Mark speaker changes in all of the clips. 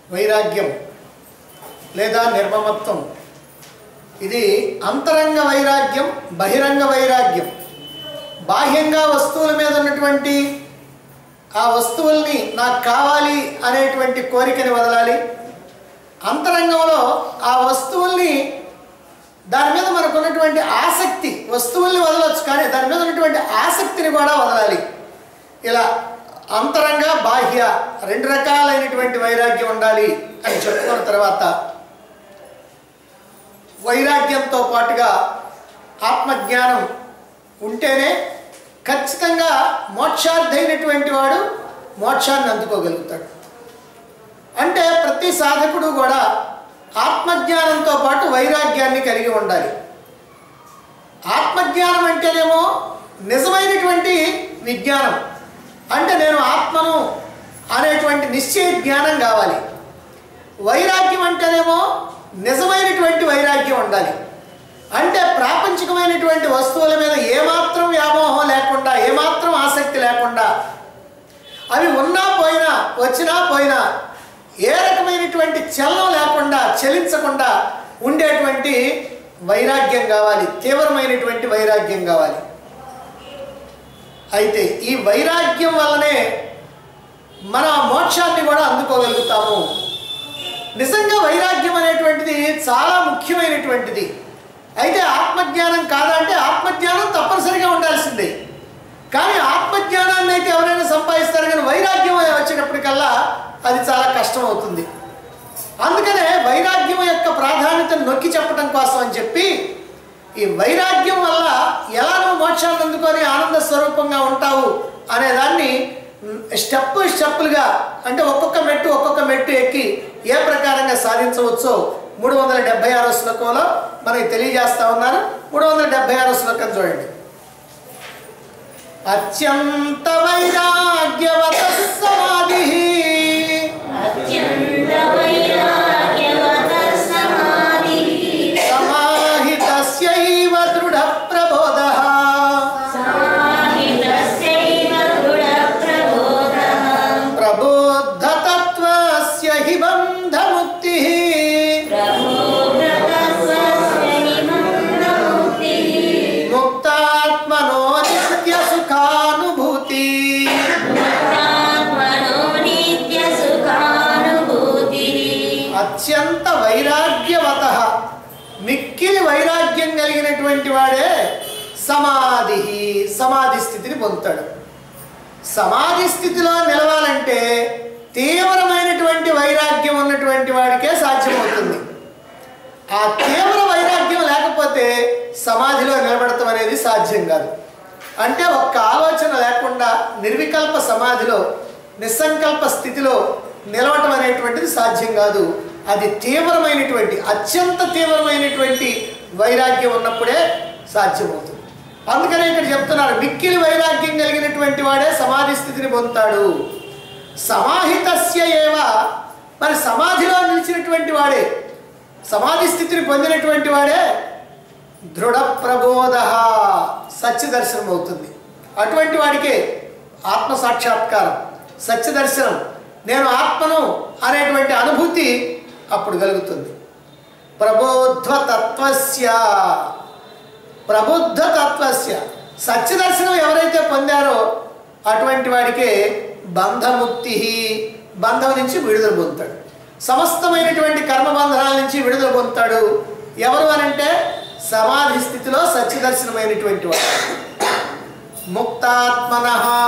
Speaker 1: వైరాగ్యం లేదా నిర్మమత్వం ఇది అంతరంగ వైరాగ్యం బహిరంగ వైరాగ్యం బాహ్యంగా వస్తువుల మీద ఉన్నటువంటి ఆ వస్తువుల్ని నాకు కావాలి అనేటువంటి కోరికని వదలాలి అంతరంగంలో ఆ వస్తువుల్ని దాని మీద మనకు ఉన్నటువంటి ఆసక్తి వస్తువుల్ని వదలొచ్చు కానీ దాని మీద ఉన్నటువంటి ఆసక్తిని కూడా వదలాలి ఇలా అంతరంగ బాహ్య రెండు రకాలైనటువంటి వైరాగ్యం ఉండాలి అని చెప్పుకున్న తర్వాత వైరాగ్యంతో పాటుగా ఆత్మజ్ఞానం ఉంటేనే ఖచ్చితంగా మోక్షార్థైనటువంటి వాడు మోక్షాన్ని అందుకోగలుగుతాడు అంటే ప్రతి సాధకుడు కూడా ఆత్మజ్ఞానంతో పాటు వైరాగ్యాన్ని కలిగి ఉండాలి ఆత్మజ్ఞానం అంటేనేమో నిజమైనటువంటి విజ్ఞానం అంటే నేను ఆత్మను అనేటువంటి నిశ్చయ జ్ఞానం కావాలి వైరాగ్యం అంటేనేమో నిజమైనటువంటి వైరాగ్యం ఉండాలి అంటే ప్రాపంచికమైనటువంటి వస్తువుల మీద ఏమాత్రం వ్యామోహం లేకుండా ఏమాత్రం ఆసక్తి లేకుండా అవి ఉన్నా పోయినా వచ్చినా పోయినా ఏ రకమైనటువంటి చలనం లేకుండా చలించకుండా ఉండేటువంటి వైరాగ్యం కావాలి తీవ్రమైనటువంటి వైరాగ్యం కావాలి అయితే ఈ వైరాగ్యం వల్లనే మన మోక్షాన్ని కూడా అందుకోగలుగుతాము నిజంగా వైరాగ్యం అనేటువంటిది చాలా ముఖ్యమైనటువంటిది అయితే ఆత్మజ్ఞానం కాదా అంటే ఆత్మజ్ఞానం తప్పనిసరిగా ఉండాల్సిందే కానీ ఆత్మజ్ఞానాన్ని అయితే ఎవరైనా సంపాదిస్తారు కానీ వైరాగ్యం వచ్చేటప్పటికల్లా అది చాలా కష్టం అవుతుంది అందుకనే వైరాగ్యం యొక్క ప్రాధాన్యతను నొక్కి చెప్పడం కోసం అని చెప్పి ఈ వైరాగ్యం వల్ల ఎలా నువ్వు మోక్షాన్ని అందుకొని ఆనంద స్వరూపంగా ఉంటావు అనే దాన్ని స్టెప్ స్టెప్పులుగా అంటే ఒక్కొక్క మెట్టు ఒక్కొక్క మెట్టు ఎక్కి ఏ ప్రకారంగా సాధించవచ్చో మూడు వందల డెబ్బై ఆరో శ్లోకంలో మనకి తెలియజేస్తా ఉన్నారు మూడు వందల డెబ్బై ఆరో శ్లోకం చూడండి అత్యంత వైరాగ్యవత సమాధి సమాహితస్యైవ దృఢ ప్రబోధ ప్రబోధతత్వస్య హి బంధముక్తి ముక్తాత్మనో నిత్య సుఖానుభూతి అత్యంత వైరాగ్యవత మిక్కిలి వైరాగ్యం కలిగినటువంటి వాడే సమాధి సమాధి స్థితిని పొందుతాడు సమాధి స్థితిలో నిలవాలంటే తీవ్రమైనటువంటి వైరాగ్యం ఉన్నటువంటి వాడికే సాధ్యమవుతుంది ఆ తీవ్ర వైరాగ్యం లేకపోతే సమాధిలో నిలబడటం అనేది సాధ్యం కాదు అంటే ఒక్క ఆలోచన లేకుండా నిర్వికల్ప సమాధిలో నిస్సంకల్ప స్థితిలో నిలవటం అనేటువంటిది సాధ్యం కాదు అది తీవ్రమైనటువంటి అత్యంత తీవ్రమైనటువంటి వైరాగ్యం ఉన్నప్పుడే సాధ్యమవుతుంది అందుకనే ఇక్కడ చెప్తున్నారు మిక్కిలి వైరాగ్యం కలిగినటువంటి వాడే సమాధి స్థితిని పొందుతాడు సమాహితస్య ఏవ మరి సమాధిలో నిలిచినటువంటి వాడే సమాధి స్థితిని పొందినటువంటి వాడే దృఢ ప్రబోధ సత్య దర్శనం అవుతుంది అటువంటి వాడికే ఆత్మ సాక్షాత్కారం సత్య దర్శనం నేను ఆత్మను అనేటువంటి అనుభూతి అప్పుడు కలుగుతుంది ప్రబోధ్వ తత్వస్య ప్రబుద్ధ తత్వస్య సత్య దర్శనం ఎవరైతే పొందారో అటువంటి వాడికే బంధముక్తి బంధం నుంచి విడుదల పొందుతాడు సమస్తమైనటువంటి కర్మబంధనాల నుంచి విడుదల పొందుతాడు ఎవరు అనంటే సమాధి స్థితిలో సత్యదర్శనమైనటువంటి వాడు ముక్తాత్మన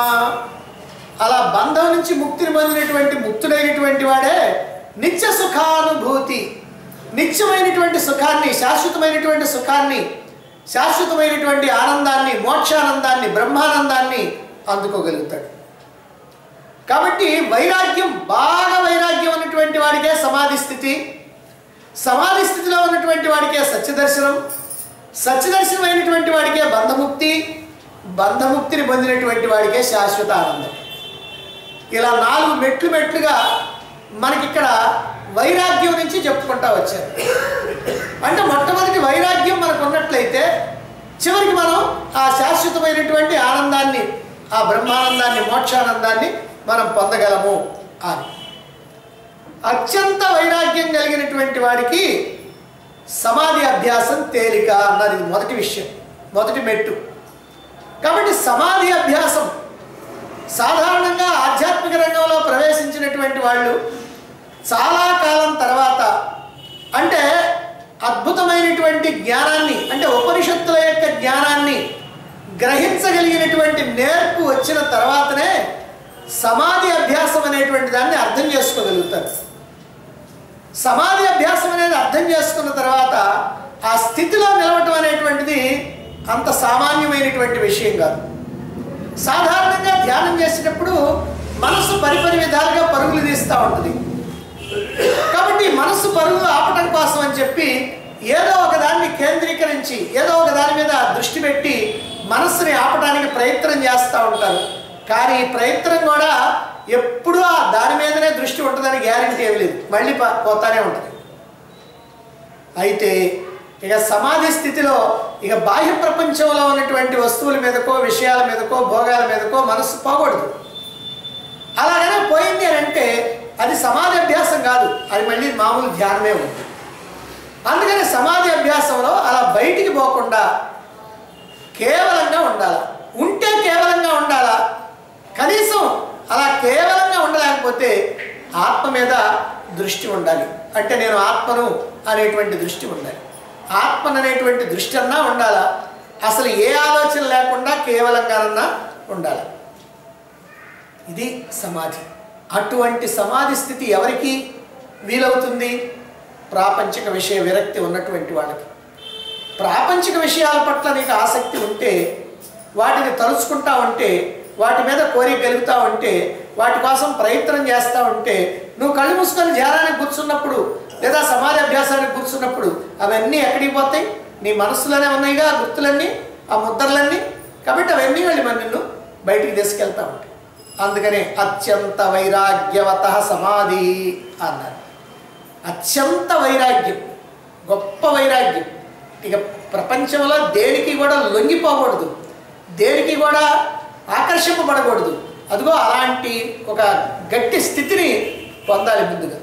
Speaker 1: అలా బంధం నుంచి ముక్తిని పొందినటువంటి ముక్తుడైనటువంటి వాడే నిత్య సుఖానుభూతి నిత్యమైనటువంటి సుఖాన్ని శాశ్వతమైనటువంటి సుఖాన్ని శాశ్వతమైనటువంటి ఆనందాన్ని మోక్షానందాన్ని బ్రహ్మానందాన్ని అందుకోగలుగుతాడు కాబట్టి వైరాగ్యం బాగా వైరాగ్యం ఉన్నటువంటి వాడికే సమాధి స్థితి సమాధి స్థితిలో ఉన్నటువంటి వాడికే సత్యదర్శనం సత్యదర్శనం అయినటువంటి వాడికే బంధముక్తి బంధముక్తిని పొందినటువంటి వాడికే శాశ్వత ఆనందం ఇలా నాలుగు మెట్లు మెట్లుగా మనకిక్కడ వైరాగ్యం నుంచి చెప్పుకుంటా వచ్చారు అంటే మొట్టమొదటి వైరాగ్యం మనకు ఉన్నట్లయితే చివరికి మనం ఆ శాశ్వతమైనటువంటి ఆనందాన్ని ఆ బ్రహ్మానందాన్ని మోక్షానందాన్ని మనం పొందగలము అని అత్యంత వైరాగ్యం కలిగినటువంటి వాడికి సమాధి అభ్యాసం తేలిక అన్నది ఇది మొదటి విషయం మొదటి మెట్టు కాబట్టి సమాధి అభ్యాసం సాధారణంగా ఆధ్యాత్మిక రంగంలో ప్రవేశించినటువంటి వాళ్ళు చాలా కాలం తర్వాత అంటే అద్భుతమైనటువంటి జ్ఞానాన్ని అంటే ఉపనిషత్తుల యొక్క జ్ఞానాన్ని గ్రహించగలిగినటువంటి నేర్పు వచ్చిన తర్వాతనే సమాధి అభ్యాసం అనేటువంటి దాన్ని అర్థం చేసుకోగలుగుతారు సమాధి అభ్యాసం అనేది అర్థం చేసుకున్న తర్వాత ఆ స్థితిలో నిలవటం అనేటువంటిది అంత సామాన్యమైనటువంటి విషయం కాదు సాధారణంగా ధ్యానం చేసేటప్పుడు మనసు పరిపరి విధాలుగా పరుగులు తీస్తూ ఉంటుంది కాబట్టి మనసు పరుగులు ఆపటం కోసం అని చెప్పి ఏదో ఒక దాన్ని కేంద్రీకరించి ఏదో ఒక దాని మీద దృష్టి పెట్టి మనస్సుని ఆపడానికి ప్రయత్నం చేస్తూ ఉంటారు కానీ ఈ ప్రయత్నం కూడా ఎప్పుడూ ఆ దాని మీదనే దృష్టి ఉంటుందని గ్యారంటీ ఏమి లేదు మళ్ళీ ప- పోతానే ఉంటుంది అయితే ఇక సమాధి స్థితిలో ఇక బాహ్య ప్రపంచంలో ఉన్నటువంటి వస్తువుల మీదకో విషయాల మీదకో భోగాల మీదకో మనస్సు పోకూడదు అలాగనే పోయింది అని అంటే అది సమాధి అభ్యాసం కాదు అది మళ్ళీ మామూలు ధ్యానమే ఉంది అందుకని సమాధి అభ్యాసంలో అలా బయటికి పోకుండా కేవలంగా ఉండాలి ఉంటే కేవలంగా ఉండాలా కనీసం అలా కేవలంగా ఉండలేకపోతే ఆత్మ మీద దృష్టి ఉండాలి అంటే నేను ఆత్మను అనేటువంటి దృష్టి ఉండాలి ఆత్మను అనేటువంటి దృష్టి అన్నా ఉండాలా అసలు ఏ ఆలోచన లేకుండా కేవలంగానన్నా ఉండాలి ఇది సమాధి అటువంటి సమాధి స్థితి ఎవరికి వీలవుతుంది ప్రాపంచిక విషయ విరక్తి ఉన్నటువంటి వాళ్ళకి ప్రాపంచిక విషయాల పట్ల నీకు ఆసక్తి ఉంటే వాటిని తలుచుకుంటా ఉంటే వాటి మీద కోరిక కలుగుతూ ఉంటే వాటి కోసం ప్రయత్నం చేస్తూ ఉంటే నువ్వు కళ్ళు మూసుకొని ధ్యానానికి కూర్చున్నప్పుడు లేదా సమాధి అభ్యాసానికి కూర్చున్నప్పుడు అవన్నీ ఎక్కడికి పోతాయి నీ మనస్సులోనే ఉన్నాయిగా ఆ గుర్తులన్నీ ఆ ముద్రలన్నీ కాబట్టి అవన్నీ వెళ్ళి మరి నిన్ను బయటికి తీసుకెళ్తా ఉంటాయి అందుకనే అత్యంత వైరాగ్యవత సమాధి అన్నారు అత్యంత వైరాగ్యం గొప్ప వైరాగ్యం ఇక ప్రపంచంలో దేనికి కూడా లొంగిపోకూడదు దేనికి కూడా ఆకర్షింపబడకూడదు అదిగో అలాంటి ఒక గట్టి స్థితిని పొందాలి ముందుగా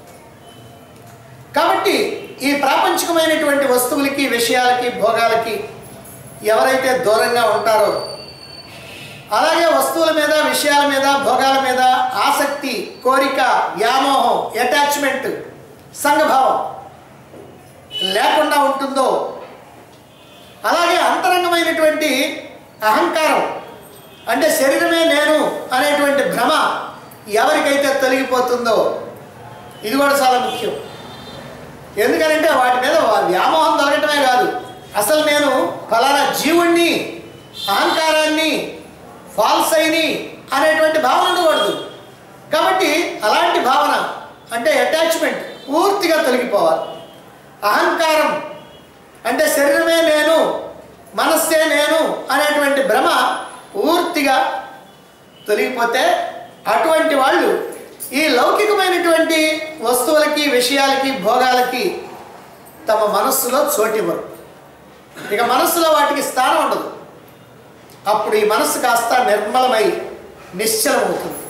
Speaker 1: కాబట్టి ఈ ప్రాపంచికమైనటువంటి వస్తువులకి విషయాలకి భోగాలకి ఎవరైతే దూరంగా ఉంటారో అలాగే వస్తువుల మీద విషయాల మీద భోగాల మీద ఆసక్తి కోరిక వ్యామోహం అటాచ్మెంట్ సంఘభావం లేకుండా ఉంటుందో అలాగే అంతరంగమైనటువంటి అహంకారం అంటే శరీరమే నేను అనేటువంటి భ్రమ ఎవరికైతే తొలగిపోతుందో ఇది కూడా చాలా ముఖ్యం ఎందుకనంటే వాటి మీద వా- వ్యామోహం తొలగటమే కాదు అసలు నేను ఫలానా జీవుణ్ణి అహంకారాన్ని ఫాల్స్ అయిని అనేటువంటి భావన ఉండకూడదు కాబట్టి అలాంటి భావన అంటే అటాచ్మెంట్ పూర్తిగా తొలగిపోవాలి అహంకారం అంటే శరీరమే నేను మనస్సే నేను అనేటువంటి భ్రమ పూర్తిగా తొలగిపోతే అటువంటి వాళ్ళు ఈ లౌకికమైనటువంటి వస్తువులకి విషయాలకి భోగాలకి తమ మనస్సులో చోటివ్వరు ఇక మనస్సులో వాటికి స్థానం ఉండదు అప్పుడు ఈ మనస్సు కాస్త నిర్మలమై నిశ్చలమవుతుంది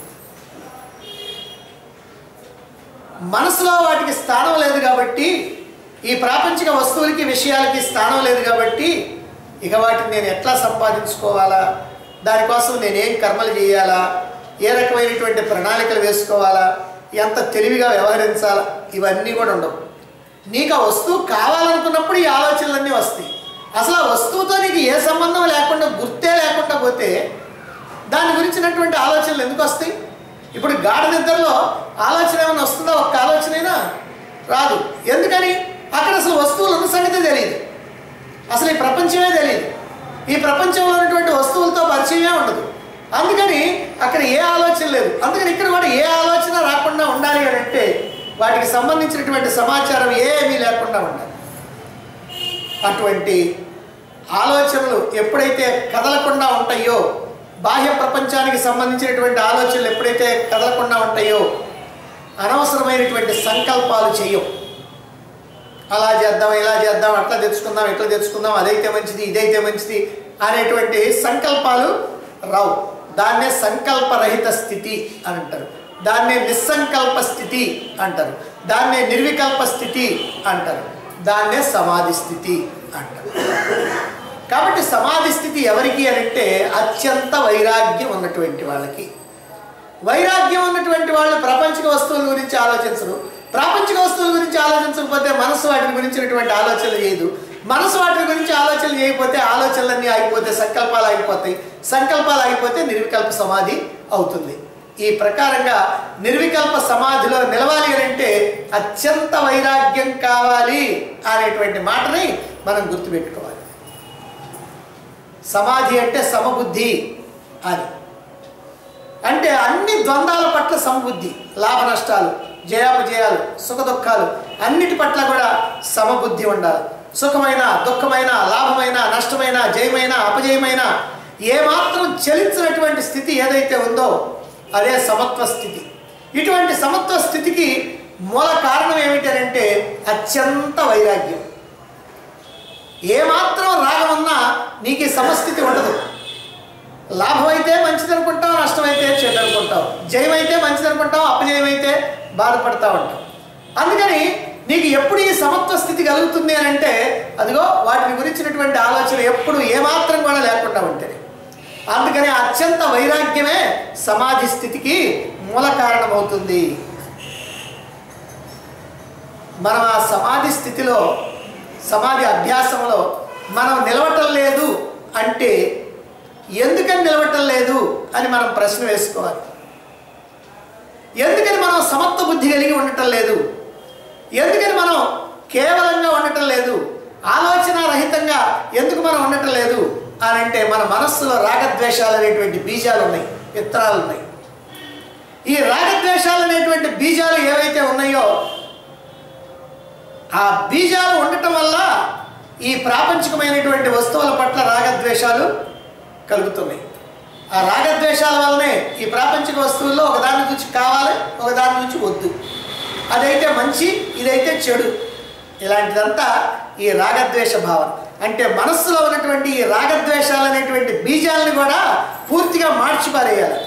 Speaker 1: మనసులో వాటికి స్థానం లేదు కాబట్టి ఈ ప్రాపంచిక వస్తువులకి విషయాలకి స్థానం లేదు కాబట్టి ఇక వాటిని నేను ఎట్లా సంపాదించుకోవాలా దానికోసం నేనేం కర్మలు చేయాలా ఏ రకమైనటువంటి ప్రణాళికలు వేసుకోవాలా ఎంత తెలివిగా వ్యవహరించాలా ఇవన్నీ కూడా ఉండవు నీకు ఆ వస్తువు కావాలనుకున్నప్పుడు ఈ ఆలోచనలన్నీ వస్తాయి అసలు ఆ వస్తువుతో నీకు ఏ సంబంధం లేకుండా గుర్తే లేకుండా పోతే దాని గురించినటువంటి ఆలోచనలు ఎందుకు వస్తాయి ఇప్పుడు గాఢ నిద్రలో ఆలోచన ఏమైనా వస్తుందా ఒక్క ఆలోచనైనా రాదు ఎందుకని అక్కడ అసలు వస్తువులు ఉన్న సంగతే తెలియదు అసలు ఈ ప్రపంచమే తెలియదు ఈ ప్రపంచంలో ఉన్నటువంటి వస్తువులతో పరిచయమే ఉండదు అందుకని అక్కడ ఏ ఆలోచన లేదు అందుకని ఇక్కడ కూడా ఏ ఆలోచన రాకుండా ఉండాలి అని అంటే వాటికి సంబంధించినటువంటి సమాచారం ఏమీ లేకుండా ఉండాలి అటువంటి ఆలోచనలు ఎప్పుడైతే కదలకుండా ఉంటాయో బాహ్య ప్రపంచానికి సంబంధించినటువంటి ఆలోచనలు ఎప్పుడైతే కదలకుండా ఉంటాయో అనవసరమైనటువంటి సంకల్పాలు చేయవు అలా చేద్దాం ఇలా చేద్దాం అట్లా తెచ్చుకుందాం ఇట్లా తెచ్చుకుందాం అదైతే మంచిది ఇదైతే మంచిది అనేటువంటి సంకల్పాలు రావు దాన్నే సంకల్పరహిత స్థితి అని అంటారు దాన్నే నిస్సంకల్ప స్థితి అంటారు దాన్నే నిర్వికల్ప స్థితి అంటారు దాన్నే సమాధి స్థితి అంటారు కాబట్టి సమాధి స్థితి ఎవరికి అని అంటే అత్యంత వైరాగ్యం ఉన్నటువంటి వాళ్ళకి వైరాగ్యం ఉన్నటువంటి వాళ్ళు ప్రాపంచిక వస్తువుల గురించి ఆలోచించరు ప్రాపంచిక వస్తువుల గురించి ఆలోచించకపోతే మనసు వాటి గురించినటువంటి ఆలోచనలు చేయదు మనసు వాటి గురించి ఆలోచనలు చేయకపోతే ఆలోచనలన్నీ ఆగిపోతే సంకల్పాలు ఆగిపోతాయి సంకల్పాలు ఆగిపోతే నిర్వికల్ప సమాధి అవుతుంది ఈ ప్రకారంగా నిర్వికల్ప సమాధిలో నిలవాలి అని అంటే అత్యంత వైరాగ్యం కావాలి అనేటువంటి మాటని మనం గుర్తుపెట్టుకోవాలి సమాధి అంటే సమబుద్ధి అని అంటే అన్ని ద్వంద్వాల పట్ల సమబుద్ధి లాభ నష్టాలు జయాపజయాలు సుఖ దుఃఖాలు అన్నిటి పట్ల కూడా సమబుద్ధి ఉండాలి సుఖమైన దుఃఖమైన లాభమైన నష్టమైన జయమైన అపజయమైన ఏమాత్రం చలించినటువంటి స్థితి ఏదైతే ఉందో అదే సమత్వ స్థితి ఇటువంటి సమత్వ స్థితికి మూల కారణం ఏమిటంటే అత్యంత వైరాగ్యం ఏమాత్రం రాగం ఉన్నా నీకు ఈ సమస్థితి ఉండదు లాభం అయితే మంచిది అనుకుంటావు నష్టమైతే చెడు అనుకుంటావు జయం అయితే మంచిది అనుకుంటావు అపజయం అయితే బాధపడతా ఉంటావు అందుకని నీకు ఎప్పుడు ఈ సమత్వ స్థితి కలుగుతుంది అని అంటే అదిగో వాటిని గురించినటువంటి ఆలోచన ఎప్పుడు ఏమాత్రం కూడా లేకుండా ఉంటుంది అందుకని అత్యంత వైరాగ్యమే సమాధి స్థితికి మూల కారణమవుతుంది మనం ఆ సమాధి స్థితిలో సమాధి అభ్యాసంలో మనం నిలవటం లేదు అంటే ఎందుకని నిలవటం లేదు అని మనం ప్రశ్న వేసుకోవాలి ఎందుకని మనం సమత్వ బుద్ధి కలిగి ఉండటం లేదు ఎందుకని మనం కేవలంగా ఉండటం లేదు ఆలోచన రహితంగా ఎందుకు మనం ఉండటం లేదు అని అంటే మన మనస్సులో రాగద్వేషాలు అనేటువంటి బీజాలు ఉన్నాయి విత్తనాలు ఉన్నాయి ఈ రాగద్వేషాలు అనేటువంటి బీజాలు ఏవైతే ఉన్నాయో ఆ బీజాలు ఉండటం వల్ల ఈ ప్రాపంచికమైనటువంటి వస్తువుల పట్ల రాగద్వేషాలు కలుగుతున్నాయి ఆ రాగద్వేషాల వల్లనే ఈ ప్రాపంచిక వస్తువుల్లో ఒకదాని నుంచి కావాలి ఒకదాని నుంచి వద్దు అదైతే మంచి ఇదైతే చెడు ఇలాంటిదంతా ఈ రాగద్వేష భావన అంటే మనస్సులో ఉన్నటువంటి ఈ రాగద్వేషాలు అనేటువంటి బీజాలని కూడా పూర్తిగా మార్చి పారేయాలి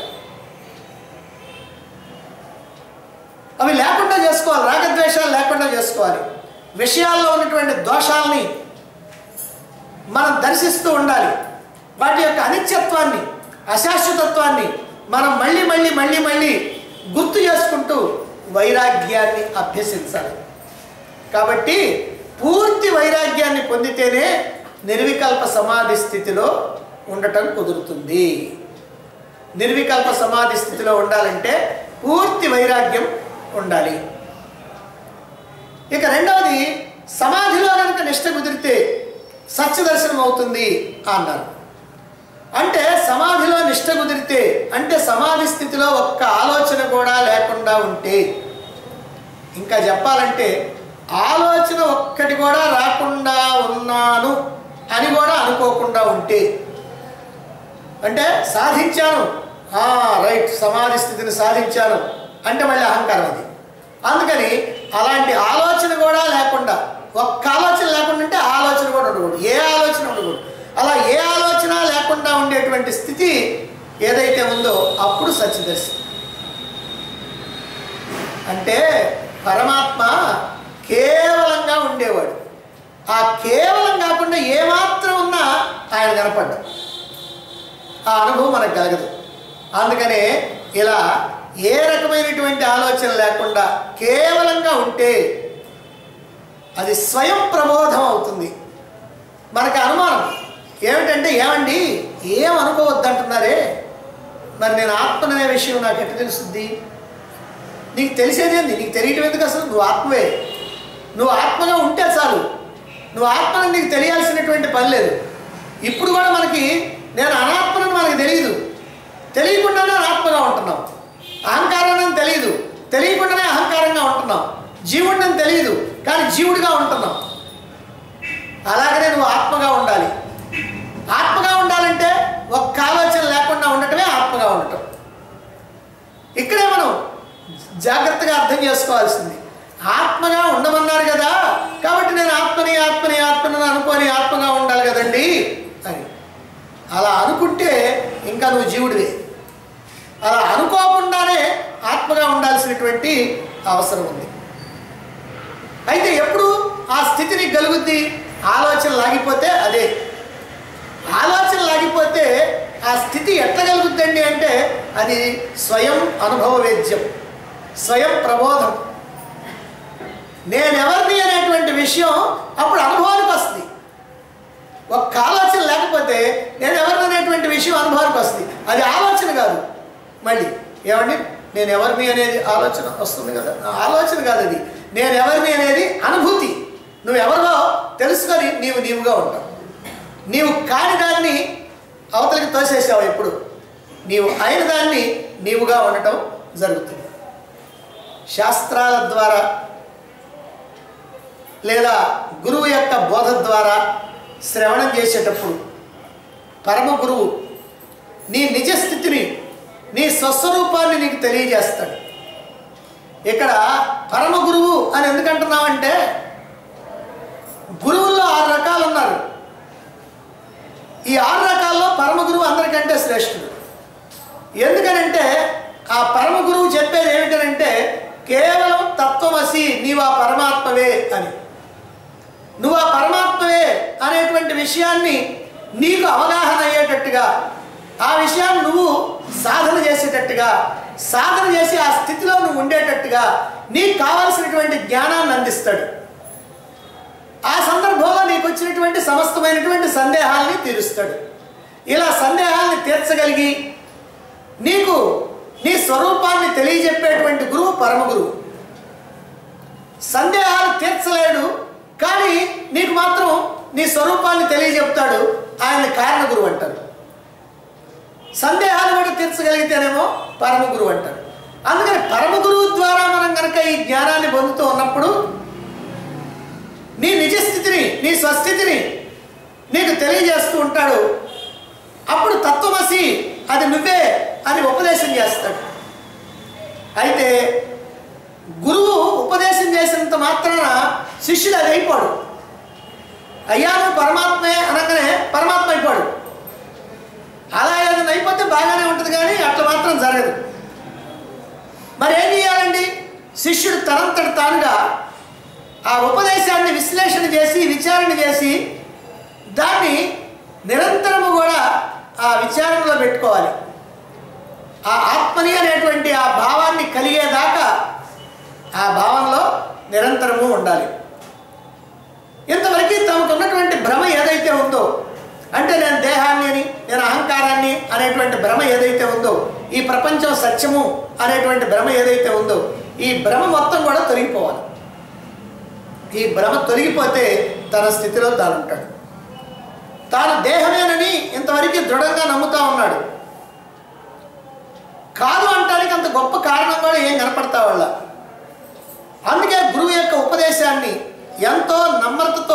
Speaker 1: అవి లేకుండా చేసుకోవాలి రాగద్వేషాలు లేకుండా చేసుకోవాలి విషయాల్లో ఉన్నటువంటి దోషాలని మనం దర్శిస్తూ ఉండాలి వాటి యొక్క అనిత్యత్వాన్ని అశాశ్వతత్వాన్ని మనం మళ్ళీ మళ్ళీ మళ్ళీ మళ్ళీ గుర్తు చేసుకుంటూ వైరాగ్యాన్ని అభ్యసించాలి కాబట్టి పూర్తి వైరాగ్యాన్ని పొందితేనే నిర్వికల్ప సమాధి స్థితిలో ఉండటం కుదురుతుంది నిర్వికల్ప సమాధి స్థితిలో ఉండాలంటే పూర్తి వైరాగ్యం ఉండాలి ఇక రెండవది సమాధిలో కనుక నిష్ట కుదిరితే సత్యదర్శనం అవుతుంది అన్నారు అంటే సమాధిలో నిష్ట కుదిరితే అంటే సమాధి స్థితిలో ఒక్క ఆలోచన కూడా లేకుండా ఉంటే ఇంకా చెప్పాలంటే ఆలోచన ఒక్కటి కూడా రాకుండా ఉన్నాను అని కూడా అనుకోకుండా ఉంటే అంటే సాధించాను ఆ, రైట్ సమాధి స్థితిని సాధించాను అంటే మళ్ళీ అహంకారం అది అందుకని అలాంటి ఆలోచన కూడా లేకుండా ఒక్క ఆలోచన లేకుండా ఉంటే ఆ ఆలోచన కూడా ఉండకూడదు ఏ ఆలోచన ఉండకూడదు అలా ఏ ఆలోచన లేకుండా ఉండేటువంటి స్థితి ఏదైతే ఉందో అప్పుడు సత్యదర్శనం అంటే పరమాత్మ కేవలంగా ఉండేవాడు ఆ కేవలం కాకుండా ఏమాత్రం ఉన్నా ఆయన కనపడ్డా ఆ అనుభవం మనకు కలగదు అందుకనే ఇలా ఏ రకమైనటువంటి ఆలోచన లేకుండా కేవలంగా ఉంటే అది స్వయం ప్రబోధం అవుతుంది మనకి అనుమానం ఏమిటంటే ఏమండి ఏం అనుకోవద్దంటున్నారే మరి నేను ఆత్మననే విషయం నాకు ఎట్ట తెలుస్తుంది నీకు తెలిసేదేంది నీకు తెలియటం ఎందుకు అసలు నువ్వు ఆత్మవే నువ్వు ఆత్మగా ఉంటే చాలు నువ్వు ఆత్మని నీకు తెలియాల్సినటువంటి పని లేదు ఇప్పుడు కూడా మనకి నేను అనాత్మనని మనకు తెలియదు తెలియకుండానే ఆత్మగా ఉంటున్నాం అహంకారాన్ని తెలియదు తెలియకుండానే అహంకారంగా ఉంటున్నాం జీవుడిని తెలియదు కానీ జీవుడిగా ఉంటున్నాం అలాగనే నువ్వు ఆత్మగా ఉండాలి ఆత్మగా ఉండాలంటే ఒక్క ఆలోచన లేకుండా ఉండటమే ఆత్మగా ఉండటం ఇక్కడే మనం జాగ్రత్తగా అర్థం చేసుకోవాల్సింది ఆత్మగా ఉండమన్నారు కదా కాబట్టి నేను ఆత్మని ఆత్మని ఆత్మని అనుకొని ఆత్మగా ఉండాలి కదండి అని అలా అనుకుంటే ఇంకా నువ్వు జీవుడివే అలా అనుకోకుండానే ఆత్మగా ఉండాల్సినటువంటి అవసరం ఉంది అయితే ఎప్పుడు ఆ స్థితి నీకు కలుగుద్ది ఆలోచన లాగిపోతే అదే ఆలోచన లాగిపోతే ఆ స్థితి ఎట్లా కలుగుద్దండి అంటే అది స్వయం అనుభవ వేద్యం స్వయం ప్రబోధం నేనెవరిని అనేటువంటి విషయం అప్పుడు అనుభవానికి వస్తుంది ఒక్క ఆలోచన లేకపోతే నేను ఎవరిని అనేటువంటి విషయం అనుభవానికి వస్తుంది అది ఆలోచన కాదు మళ్ళీ ఏమండి నేను ఎవరిని అనేది ఆలోచన వస్తుంది కదా ఆ ఆలోచన కాదు అది నేను ఎవరిని అనేది అనుభూతి నువ్వు ఎవరిలో తెలుసుకొని నీవు నీవుగా ఉంటావు నీవు కాని దాన్ని అవతలికి తోసేసావు ఎప్పుడు నీవు అయిన దాన్ని నీవుగా ఉండటం జరుగుతుంది శాస్త్రాల ద్వారా లేదా గురువు యొక్క బోధ ద్వారా శ్రవణం చేసేటప్పుడు పరమ గురువు నీ నిజస్థితిని నీ స్వస్వరూపాన్ని నీకు తెలియజేస్తాడు ఇక్కడ పరమ గురువు అని ఎందుకంటున్నామంటే గురువుల్లో ఆరు రకాలు ఉన్నారు ఈ ఆరు రకాల్లో పరమ గురువు అందరికంటే శ్రేష్ఠుడు ఎందుకనంటే ఆ పరమ గురువు చెప్పేది ఏమిటనంటే కేవలం తత్వమసి నీవు ఆ పరమాత్మవే అని నువ్వు ఆ పరమాత్మవే అనేటువంటి విషయాన్ని నీకు అవగాహన అయ్యేటట్టుగా ఆ విషయాన్ని నువ్వు సాధన చేసేటట్టుగా సాధన చేసి ఆ స్థితిలో నువ్వు ఉండేటట్టుగా నీకు కావలసినటువంటి జ్ఞానాన్ని అందిస్తాడు ఆ సందర్భంలో నీకు వచ్చినటువంటి సమస్తమైనటువంటి సందేహాల్ని తీరుస్తాడు ఇలా సందేహాల్ని తీర్చగలిగి నీకు నీ స్వరూపాన్ని తెలియజెప్పేటువంటి గురువు పరమ గురువు సందేహాలు తీర్చలేడు కానీ నీకు మాత్రం నీ స్వరూపాన్ని తెలియజెప్తాడు ఆయన కారణ గురువు అంటారు సందేహాలు కూడా తీర్చగలిగితేనేమో పరమ గురువు అంటారు అందుకని పరమ గురువు ద్వారా మనం కనుక ఈ జ్ఞానాన్ని పొందుతూ ఉన్నప్పుడు నీ నిజస్థితిని నీ స్వస్థితిని నీకు తెలియజేస్తూ ఉంటాడు అప్పుడు తత్వమసి అది నువ్వే అని ఉపదేశం చేస్తాడు అయితే గురువు ఉపదేశం చేసినంత మాత్రాన శిష్యుడు అది అయిపోడు అయ్యా నువ్వు పరమాత్మే అనగానే పరమాత్మ అయిపోడు అలా ఏదైనా అయిపోతే బాగానే ఉంటుంది కానీ అట్లా మాత్రం జరగదు మరి ఏం చేయాలండి శిష్యుడు తనంతట తానుగా ఆ ఉపదేశాన్ని విశ్లేషణ చేసి విచారణ చేసి దాన్ని నిరంతరము కూడా ఆ విచారణలో పెట్టుకోవాలి ఆ ఆత్మని అనేటువంటి ఆ భావాన్ని కలిగేదాకా ఆ భావంలో నిరంతరము ఉండాలి ఇంతవరకు తమకు ఉన్నటువంటి భ్రమ ఏదైతే ఉందో అంటే నేను దేహాన్ని అని నేను అహంకారాన్ని అనేటువంటి భ్రమ ఏదైతే ఉందో ఈ ప్రపంచం సత్యము అనేటువంటి భ్రమ ఏదైతే ఉందో ఈ భ్రమ మొత్తం కూడా తొలగిపోవాలి ఈ భ్రమ తొలగిపోతే తన స్థితిలో తాను ఉంటాడు తాను దేహమేనని ఇంతవరకు దృఢంగా నమ్ముతా ఉన్నాడు కాదు అంటానికి అంత గొప్ప కారణం కూడా ఏం కనపడతా వాళ్ళ అందుకే గురువు యొక్క ఉపదేశాన్ని ఎంతో నమ్రతతో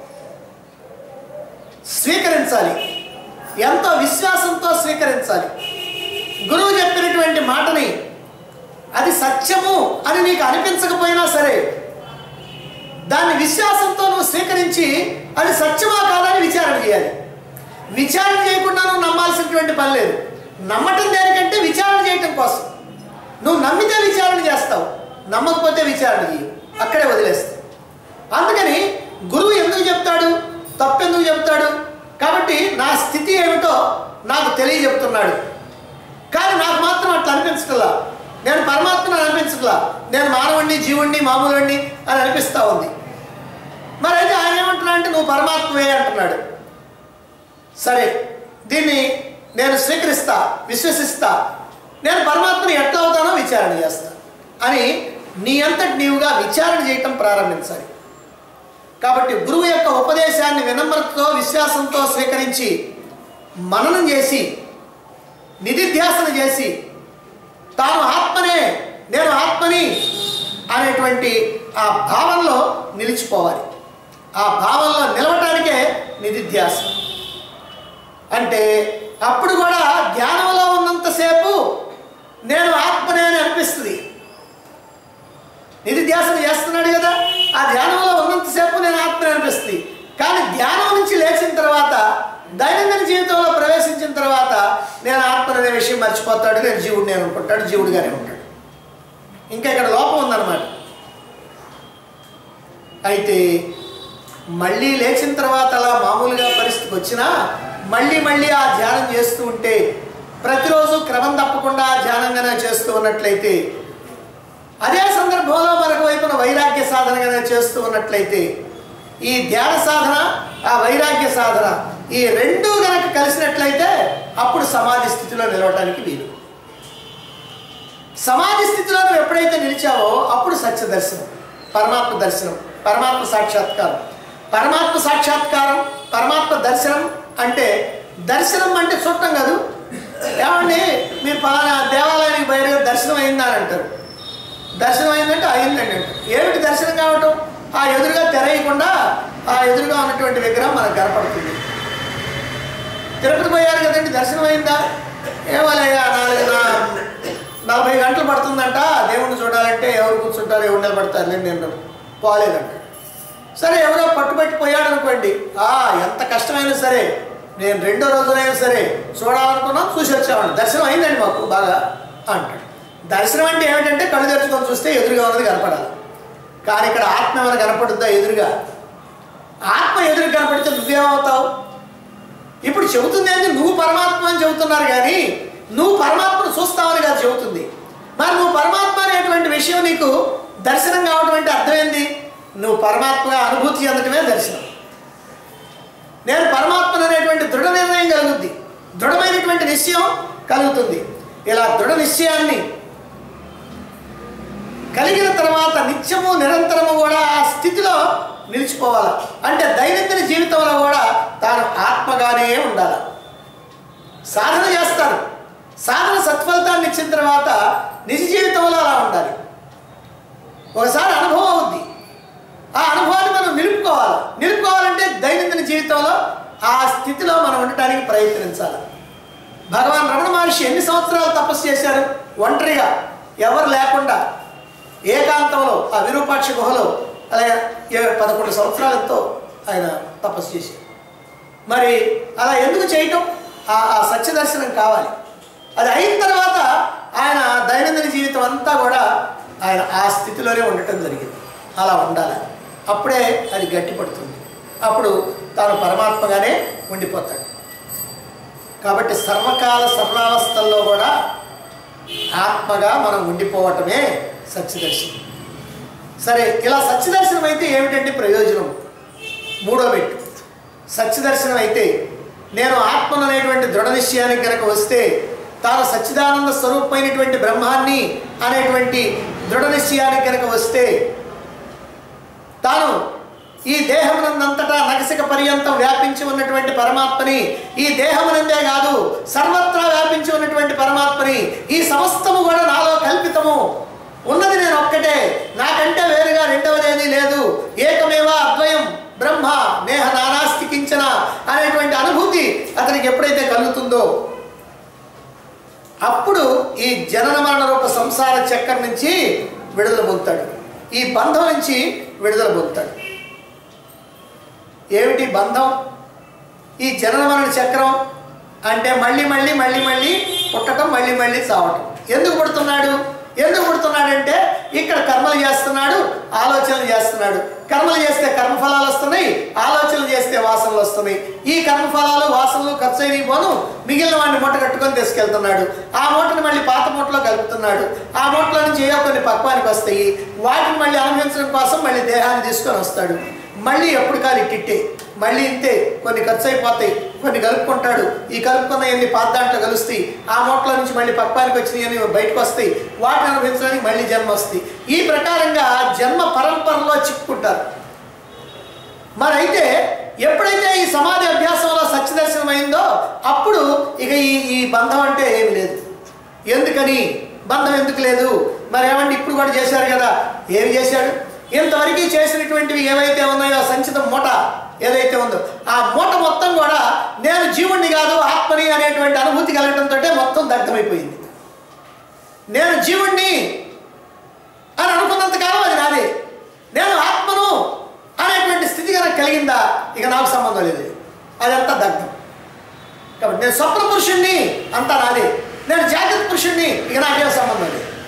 Speaker 1: స్వీకరించాలి ఎంతో విశ్వాసంతో స్వీకరించాలి గురువు చెప్పినటువంటి మాటని అది సత్యము అని నీకు అనిపించకపోయినా సరే దాన్ని విశ్వాసంతో నువ్వు స్వీకరించి అది సత్యమా కాదని విచారణ చేయాలి విచారణ చేయకుండా నువ్వు నమ్మాల్సినటువంటి పని లేదు నమ్మటం దేనికంటే విచారణ చేయటం కోసం నువ్వు నమ్మితే విచారణ చేస్తావు నమ్మకపోతే విచారణ చేయవు అక్కడే వదిలేస్తావు అందుకని గురువు ఎందుకు చెప్తాడు తప్పెందుకు చెప్తాడు కాబట్టి నా స్థితి ఏమిటో నాకు తెలియజెప్తున్నాడు కానీ నాకు మాత్రం అట్లా అనిపించట్లా నేను పరమాత్మను అనిపించట్లా నేను మానవుణ్ణి జీవుణ్ణి మామూలుణ్ణి అని అనిపిస్తూ ఉంది మరి అయితే ఆయన ఏమంటున్నా అంటే నువ్వు పరమాత్మవే అంటున్నాడు సరే దీన్ని నేను స్వీకరిస్తా విశ్వసిస్తా నేను పరమాత్మని ఎట్లా అవుతానో విచారణ చేస్తా అని నీ అంతటి నీవుగా విచారణ చేయటం ప్రారంభించాలి కాబట్టి గురువు యొక్క ఉపదేశాన్ని వినమ్రతతో విశ్వాసంతో స్వీకరించి మననం చేసి నిధిధ్యాసన చేసి తాను ఆత్మనే నేను ఆత్మని అనేటువంటి ఆ భావంలో నిలిచిపోవాలి ఆ భావంలో నిలవటానికే నిధిధ్యాస అంటే అప్పుడు కూడా ధ్యానంలో ఉన్నంతసేపు నేను ఆత్మనే అని అనిపిస్తుంది నిధిధ్యాసన చేస్తున్నాడు కదా ఆ ధ్యానంలో ఉన్నంతసేపు నేను ఆత్మనే అనిపిస్తుంది కానీ ధ్యానం నుంచి లేచిన తర్వాత దైనందిన జీవితంలో ప్రవేశించిన తర్వాత నేను ఆత్మననే విషయం మర్చిపోతాడు నేను జీవుడిని అనుకుంటాడు జీవుడిగానే ఉంటాడు ఇంకా ఇక్కడ లోపం ఉందన్నమాట అయితే మళ్ళీ లేచిన తర్వాత అలా మామూలుగా పరిస్థితికి వచ్చినా మళ్ళీ మళ్ళీ ఆ ధ్యానం చేస్తూ ఉంటే ప్రతిరోజు క్రమం తప్పకుండా ఆ ధ్యానంగానే చేస్తూ ఉన్నట్లయితే అదే సందర్భంలో మరొక వైపున వైరాగ్య సాధనగానే చేస్తూ ఉన్నట్లయితే ఈ ధ్యాన సాధన ఆ వైరాగ్య సాధన ఈ రెండు గనక కలిసినట్లయితే అప్పుడు సమాధి స్థితిలో నిలవటానికి వీలు సమాధి స్థితిలో నువ్వు ఎప్పుడైతే నిలిచావో అప్పుడు సత్య దర్శనం పరమాత్మ దర్శనం పరమాత్మ సాక్షాత్కారం పరమాత్మ సాక్షాత్కారం పరమాత్మ దర్శనం అంటే దర్శనం అంటే చూడటం కాదు ఏమండి మీరు పలానా దేవాలయానికి బయట దర్శనం అయిందా అని అంటారు దర్శనం అయిందంటే అయిందండి అంటారు. ఏమిటి దర్శనం కావటం ఆ ఎదురుగా తెరయకుండా ఆ ఎదురుగా ఉన్నటువంటి విగ్రహం మనకు కనపడుతుంది తిరుపతి పోయారు కదండి దర్శనం అయిందా ఏమోలయ్యా నాలుగు నా- నలభై గంటలు పడుతుందంట దేవుణ్ణి చూడాలంటే ఎవరు కూర్చుంటారు ఎవరు నిలబడతారు నేను నేను పోలేదంట సరే ఎవరో పట్టుబట్టి పోయాడు అనుకోండి ఆ ఎంత కష్టమైనా సరే నేను రెండో రోజునైనా సరే చూడాలనుకున్నాం చూసి వచ్చామండి దర్శనం అయిందండి మాకు బాగా అంటాడు దర్శనం అంటే ఏమిటంటే కళ్ళు తెరుచుకొని చూస్తే ఎదురుగా ఉన్నది కనపడాలి కానీ ఇక్కడ ఆత్మ ఏమైనా కనపడుద్దా ఎదురుగా ఆత్మ ఎదురు కనపడితే నువ్వేమవుతావు ఇప్పుడు చెబుతుంది ఏంటి నువ్వు పరమాత్మ అని చెబుతున్నారు కానీ నువ్వు పరమాత్మను చూస్తావని కాదు చెబుతుంది మరి నువ్వు పరమాత్మ అనేటువంటి విషయం నీకు దర్శనం కావడం అంటే అర్థం ఏంది నువ్వు పరమాత్మగా అనుభూతి చెందటమే దర్శనం నేను పరమాత్మను అనేటువంటి దృఢ నిర్ణయం కలుగుద్ది దృఢమైనటువంటి నిశ్చయం కలుగుతుంది ఇలా దృఢ నిశ్చయాన్ని కలిగిన తర్వాత నిత్యము నిరంతరము కూడా ఆ స్థితిలో నిలిచిపోవాలి అంటే దైనందిన జీవితంలో కూడా తాను ఆత్మగానే ఉండాలి సాధన చేస్తారు సాధన సత్ఫలితాన్ని ఇచ్చిన తర్వాత నిజ జీవితంలో అలా ఉండాలి ఒకసారి అనుభవం అవుద్ది ఆ అనుభవాన్ని మనం నిలుపుకోవాలి నిలుపుకోవాలంటే దైనందిన జీవితంలో ఆ స్థితిలో మనం ఉండటానికి ప్రయత్నించాలి భగవాన్ రమణ మహర్షి ఎన్ని సంవత్సరాలు తపస్సు చేశారు ఒంటరిగా ఎవరు లేకుండా ఏకాంతంలో ఆ విరూపాక్ష గుహలో అలాగే ఏ- పదకొండు సంవత్సరాలతో ఆయన తపస్సు చేశారు మరి అలా ఎందుకు చేయటం ఆ ఆ సత్యదర్శనం కావాలి అది అయిన తర్వాత ఆయన దైనందిన జీవితం అంతా కూడా ఆయన ఆ స్థితిలోనే ఉండటం జరిగింది అలా ఉండాలి అప్పుడే అది గట్టిపడుతుంది అప్పుడు తాను పరమాత్మగానే ఉండిపోతాడు కాబట్టి సర్వకాల సర్వావస్థల్లో కూడా ఆత్మగా మనం ఉండిపోవటమే సత్యదర్శనం సరే ఇలా సత్యదర్శనం అయితే ఏమిటంటే ప్రయోజనం మూడో పెట్టు సత్యదర్శనం అయితే నేను ఆత్మను అనేటువంటి దృఢ నిశ్చయానికి కనుక వస్తే తాను సచ్చిదానంద స్వరూపమైనటువంటి బ్రహ్మాన్ని అనేటువంటి దృఢ నిశ్చయానికి కనుక వస్తే తాను ఈ దేహమునందంతటా నగసిక పర్యంతం వ్యాపించి ఉన్నటువంటి పరమాత్మని ఈ దేహమునందే కాదు సర్వత్రా వ్యాపించి ఉన్నటువంటి పరమాత్మని ఈ సమస్తము కూడా నాలో కల్పితము ఉన్నది నేను ఒక్కటే నాకంటే వేరుగా రెండవదేది లేదు ఏకమేవా అద్వయం బ్రహ్మ నేహ నానాస్తి కించన అనేటువంటి అనుభూతి అతనికి ఎప్పుడైతే కలుగుతుందో అప్పుడు ఈ జనన మరణ రూప సంసార చక్రం నుంచి విడుదల పొందుతాడు ఈ బంధం నుంచి విడుదల పొందుతాడు ఏమిటి బంధం ఈ జనన మరణ చక్రం అంటే మళ్ళీ మళ్ళీ మళ్ళీ మళ్ళీ పుట్టడం మళ్ళీ మళ్ళీ చావటం ఎందుకు పుడుతున్నాడు ఎందుకు పుడుతున్నాడంటే ఇక్కడ కర్మలు చేస్తున్నాడు ఆలోచనలు చేస్తున్నాడు కర్మలు చేస్తే కర్మఫలాలు వస్తున్నాయి ఆలోచనలు చేస్తే వాసనలు వస్తున్నాయి ఈ కర్మఫలాలు వాసనలు ఖర్చు అయిన పోను మిగిలిన వాడిని మూట కట్టుకొని తీసుకెళ్తున్నాడు ఆ మూటను మళ్ళీ పాత మూటలో కలుపుతున్నాడు ఆ మూటలో నుంచి ఏవో కొన్ని పక్వానికి వస్తాయి వాటిని మళ్ళీ అనుభవించడం కోసం మళ్ళీ దేహాన్ని తీసుకొని వస్తాడు మళ్ళీ ఎప్పుడు కాదు ఇట్టిట్టే మళ్ళీ ఇంతే కొన్ని ఖర్చు అయిపోతాయి కొన్ని కలుపుకుంటాడు ఈ కలుపుకున్నవన్నీ పాత దాంట్లో కలుస్తాయి ఆ మూటలో నుంచి మళ్ళీ పక్వానికి వచ్చినవి బయటకు వస్తాయి వాటిని అనుభవించడానికి మళ్ళీ జన్మ వస్తాయి ఈ ప్రకారంగా జన్మ పరంపరలో చిక్కుకుంటారు మరి అయితే ఎప్పుడైతే ఈ సమాధి అభ్యాసంలో సత్యదర్శనం అయిందో అప్పుడు ఇక ఈ ఈ బంధం అంటే ఏమి లేదు ఎందుకని బంధం ఎందుకు లేదు మరి ఏమంటే ఇప్పుడు కూడా చేశారు కదా ఏమి చేశాడు ఇంతవరకు చేసినటువంటివి ఏవైతే ఉన్నాయో సంచితం మూట ఏదైతే ఉందో ఆ మూట మొత్తం కూడా నేను జీవుణ్ణి కాదు ఆత్మని అనేటువంటి అనుభూతి కలగడంతో మొత్తం దగ్ధమైపోయింది నేను జీవుణ్ణి అని అనుకున్నంత కాలం అది నాదే నేను ఆత్మను అనేటువంటి స్థితి కనుక కలిగిందా ఇక నాకు సంబంధం లేదు అదంతా దగ్ధం కాబట్టి నేను స్వప్న పురుషుణ్ణి అంతా నాదే నేను జాగ్రత్త పురుషుణ్ణి ఇక నాకేం సంబంధం లేదు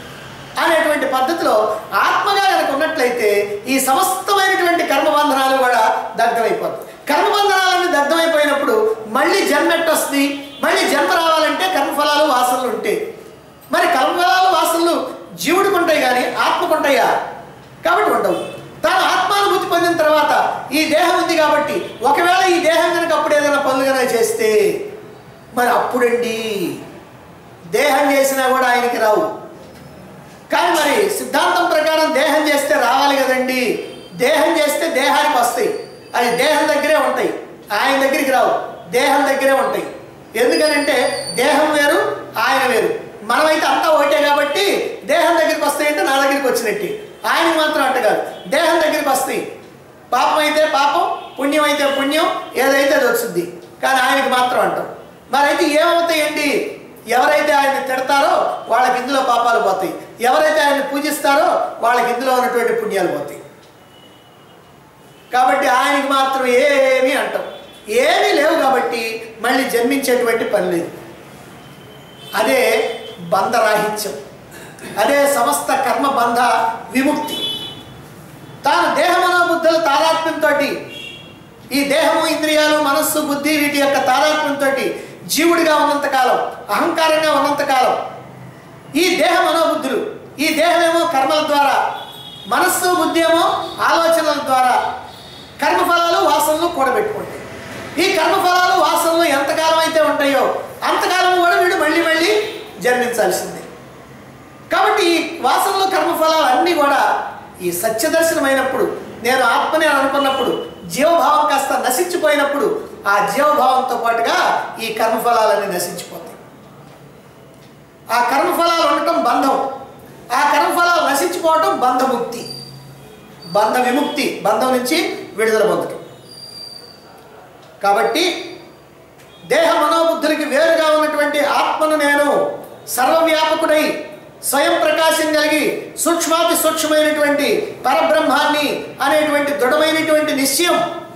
Speaker 1: అనేటువంటి పద్ధతిలో ఆత్మగా కనుక ఉన్నట్లయితే ఈ సమస్తమైనటువంటి కర్మబంధనాలు కూడా దగ్ధమైపోతాయి కర్మబంధనాలన్నీ దగ్ధమైపోయినప్పుడు మళ్ళీ జన్మ ఎట్టొస్తుంది మళ్ళీ జన్మ రావాలంటే కర్మఫలాలు వాసనలు ఉంటాయి మరి కర్మఫలాలు వాసనలు జీవుడికి ఉంటాయి కానీ ఆత్మకు ఉంటాయా కాబట్టి ఉండవు తాను ఆత్మానుభూతి పొందిన తర్వాత ఈ దేహం ఉంది కాబట్టి ఒకవేళ ఈ దేహం కనుక అప్పుడు ఏదైనా పనులు కనుక చేస్తే మరి అప్పుడండి దేహం చేసినా కూడా ఆయనకి రావు కానీ మరి సిద్ధాంతం ప్రకారం దేహం చేస్తే రావాలి కదండి దేహం చేస్తే దేహానికి వస్తాయి అది దేహం దగ్గరే ఉంటాయి ఆయన దగ్గరికి రావు దేహం దగ్గరే ఉంటాయి ఎందుకనంటే దేహం వేరు ఆయన వేరు మనమైతే అంతా ఒకటే కాబట్టి దేహం దగ్గరికి వస్తాయంటే నా దగ్గరికి వచ్చినట్టు ఆయనకి మాత్రం అంట కాదు దేహం దగ్గరికి వస్తాయి పాపం అయితే పాపం పుణ్యం అయితే పుణ్యం ఏదైతే అది వచ్చింది కానీ ఆయనకి మాత్రం అంటాం మరి అయితే ఏమవుతాయండి ఎవరైతే ఆయన తిడతారో వాళ్ళకి ఇందులో పాపాలు పోతాయి ఎవరైతే ఆయన పూజిస్తారో వాళ్ళకి ఇందులో ఉన్నటువంటి పుణ్యాలు పోతాయి కాబట్టి ఆయనకి మాత్రం ఏమీ అంటాం ఏమీ లేవు కాబట్టి మళ్ళీ జన్మించేటువంటి పని లేదు అదే బంధరాహిత్యం అదే సమస్త కర్మ బంధ విముక్తి తాను దేహమనోబుద్ధుల తాదాత్మ్యంతో ఈ దేహము ఇంద్రియాలు మనస్సు బుద్ధి వీటి యొక్క తాదాత్మ్యంతో జీవుడిగా ఉన్నంతకాలం అహంకారంగా ఉన్నంతకాలం ఈ దేహ మనోబుద్ధులు ఈ దేహమేమో కర్మల ద్వారా మనస్సు బుద్ధి ఏమో ఆలోచనల ద్వారా కర్మఫలాలు వాసనలు కూడబెట్టుకుంటాయి ఈ కర్మఫలాలు వాసనలు ఎంతకాలం అయితే ఉంటాయో అంతకాలం కూడా వీడు మళ్ళీ మళ్ళీ జన్మించాల్సిందే కాబట్టి ఈ వాసనలు కర్మఫలాలు అన్నీ కూడా ఈ సత్యదర్శనమైనప్పుడు నేను ఆత్మని అని అనుకున్నప్పుడు జీవభావం కాస్త నశించిపోయినప్పుడు ఆ జీవభావంతో పాటుగా ఈ కర్మఫలాలన్నీ నశించిపోతాయి ఆ కర్మఫలాలు ఉండటం బంధం ఆ కర్మఫలాలు నశించిపోవటం బంధముక్తి బంధ విముక్తి బంధం నుంచి విడుదల పొందటం కాబట్టి దేహ మనోబుద్ధులకి వేరుగా ఉన్నటువంటి ఆత్మను నేను సర్వవ్యాపకుడై స్వయం ప్రకాశం కలిగి సూక్ష్మాతి సూక్ష్మమైనటువంటి పరబ్రహ్మాన్ని అనేటువంటి దృఢమైనటువంటి నిశ్చయం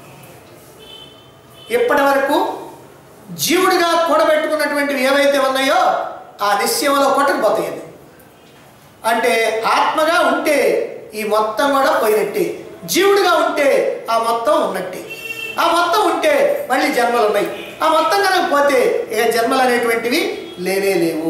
Speaker 1: ఇప్పటి వరకు జీవుడిగా కూడబెట్టుకున్నటువంటివి ఏవైతే ఉన్నాయో ఆ నిశ్చయంలో కొట్టుకుపోతాయి అది. అంటే ఆత్మగా ఉంటే ఈ మొత్తం కూడా పోయినట్టే జీవుడిగా ఉంటే ఆ మొత్తం ఉన్నట్టే ఆ మొత్తం ఉంటే మళ్ళీ జన్మలు ఉన్నాయి ఆ మొత్తం కనుక పోతే ఇక జన్మలు అనేటువంటివి లేనే లేవు